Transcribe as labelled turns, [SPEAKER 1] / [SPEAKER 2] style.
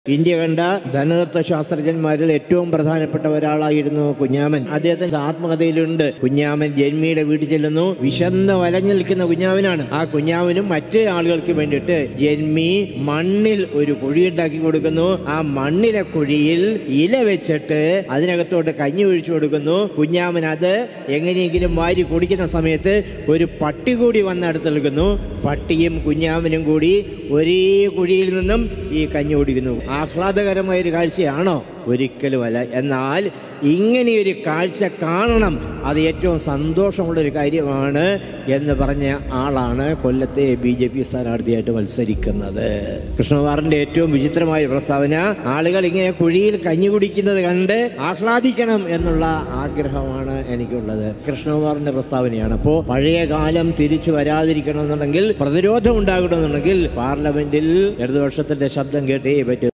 [SPEAKER 1] India കണ്ട ധനതത്വ ശാസ്ത്രജ്ഞന്മാരിൽ ഏറ്റവും പ്രധാനപ്പെട്ട ഒരാളായിരുന്നു കുഞ്ഞാമൻ അദ്ദേഹത്തിന്റെ ആത്മകഥയിലുണ്ട് കുഞ്ഞാമൻ ജന്മിയുടെ വീട്ടിൽ ചെല്ലുന്നു വിശന്ന് വലഞ്ഞു നിൽക്കുന്ന കുഞ്ഞാമനാണ് ആ കുഞ്ഞാമനും മറ്റ് ആളുകൾക്ക് വേണ്ടിയിട്ട് ജന്മി മണ്ണിൽ ഒരു കുഴിയുണ്ടാക്കി കൊടുക്കുന്നു ആ മണ്ണിലെ കുഴിയിൽ ഇല വെച്ചിട്ട് അതിനകത്തോട്ട് കഞ്ഞി ഒഴിച്ചു കൊടുക്കുന്നു കുഞ്ഞാമൻ അത് എങ്ങനെയെങ്കിലും വാരി കുടിക്കുന്ന സമയത്ത് ഒരു പട്ടി കൂടി വന്ന് അടുത്ത് നിൽക്കുന്നു പട്ടിയും കുഞ്ഞാമനും കൂടി ഒരേ കുഴിയിൽ നിന്നും ഈ കഞ്ഞി കുടിക്കുന്നു ആഹ്ലാദകരമായ ഒരു കാഴ്ചയാണോ ഒരിക്കലുമല്ല എന്നാൽ ഇങ്ങനെയൊരു കാഴ്ച കാണണം അത് ഏറ്റവും സന്തോഷമുള്ള ഒരു കാര്യമാണ് എന്ന് പറഞ്ഞ ആളാണ് കൊല്ലത്തെ ബി ജെ പി സ്ഥാനാർത്ഥിയായിട്ട് മത്സരിക്കുന്നത് കൃഷ്ണകുമാറിന്റെ ഏറ്റവും വിചിത്രമായ പ്രസ്താവന ആളുകൾ ഇങ്ങനെ കുഴിയിൽ കഞ്ഞി കുടിക്കുന്നത് കണ്ട് ആഹ്ലാദിക്കണം എന്നുള്ള ആഗ്രഹമാണ് എനിക്കുള്ളത് കൃഷ്ണകുമാറിന്റെ പ്രസ്താവനയാണ് അപ്പോൾ പഴയ കാലം തിരിച്ചു വരാതിരിക്കണമെന്നുണ്ടെങ്കിൽ പ്രതിരോധം ഉണ്ടാകണമെന്നുണ്ടെങ്കിൽ പാർലമെന്റിൽ ഇടതുപക്ഷത്തിന്റെ ശബ്ദം കേട്ടേ പറ്റൂ